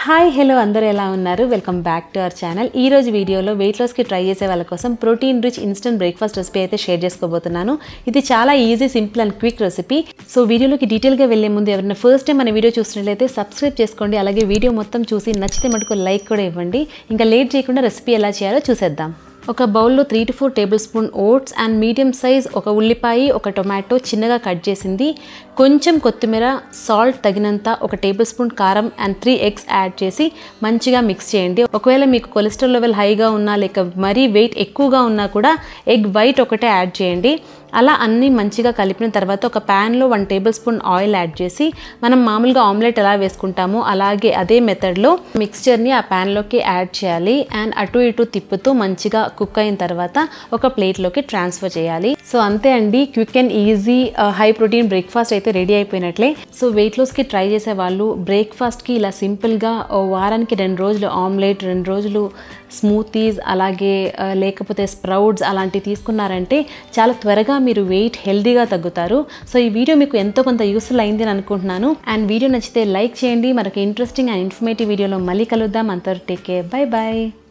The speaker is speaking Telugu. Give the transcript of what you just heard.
హాయ్ హలో అందరూ ఎలా ఉన్నారు welcome back to our channel ఈ రోజు వీడియోలో వెయిట్ లాస్కి ట్రై చేసే వాళ్ళ కోసం protein rich instant breakfast recipe అయితే షేర్ చేసుకోబోతున్నాను ఇది చాలా easy simple and quick recipe so వీడియోలోకి డీటెయిల్గా వెళ్ళే ముందు ఎవరైనా ఫస్ట్ టైం మన వీడియో చూసినట్లయితే సబ్స్క్రైబ్ చేసుకోండి అలాగే వీడియో మొత్తం చూసి నచ్చితే మటుకు లైక్ కూడా ఇవ్వండి ఇంకా లేట్ చేయకుండా రెసిపీ ఎలా చేయాలో చూసేద్దాం ఒక బౌల్లో three to four tablespoon oats and medium size ఒక ఉల్లిపాయ ఒక టొమాటో చిన్నగా కట్ చేసింది కొంచెం కొత్తిమీర సాల్ట్ తగినంత ఒక టేబుల్ స్పూన్ కారం అండ్ త్రీ ఎగ్స్ యాడ్ చేసి మంచిగా మిక్స్ చేయండి ఒకవేళ మీకు కొలెస్ట్రాల్ లెవెల్ హైగా ఉన్నా లేక మరీ వెయిట్ ఎక్కువగా ఉన్నా కూడా ఎగ్ వైట్ ఒకటే యాడ్ చేయండి అలా అన్నీ మంచిగా కలిపిన తర్వాత ఒక ప్యాన్లో one tablespoon oil add చేసి మనం మామూలుగా ఆమ్లెట్ ఎలా వేసుకుంటామో అలాగే అదే మెథడ్లో మిక్స్చర్ని ఆ ప్యాన్లోకి యాడ్ చేయాలి అండ్ అటు ఇటు తిప్పుతూ మంచిగా కుక్ అయిన తర్వాత ఒక ప్లేట్లోకి ట్రాన్స్ఫర్ చేయాలి సో అంతే అండి quick and easy high protein breakfast అయితే రెడీ అయిపోయినట్లే సో వెయిట్ లాస్కి ట్రై చేసే వాళ్ళు బ్రేక్ఫాస్ట్కి ఇలా సింపుల్గా వారానికి రెండు రోజులు ఆమ్లెట్ రెండు రోజులు స్మూతీస్ అలాగే ఆ, లేకపోతే స్ప్రౌట్స్ అలాంటివి తీసుకున్నారంటే చాలా త్వరగా మీరు వెయిట్ హెల్దీగా తగ్గుతారు సో ఈ వీడియో మీకు ఎంతో కొంత యూస్ఫుల్ అయింది అని అనుకుంటున్నాను అండ్ వీడియో నచ్చితే లైక్ చేయండి మరొక ఇంట్రెస్టింగ్ అండ్ ఇన్ఫర్మేటివ్ వీడియోలో మళ్ళీ కలుద్దాం అంతవరకు టేక్ కేర్ బై బాయ్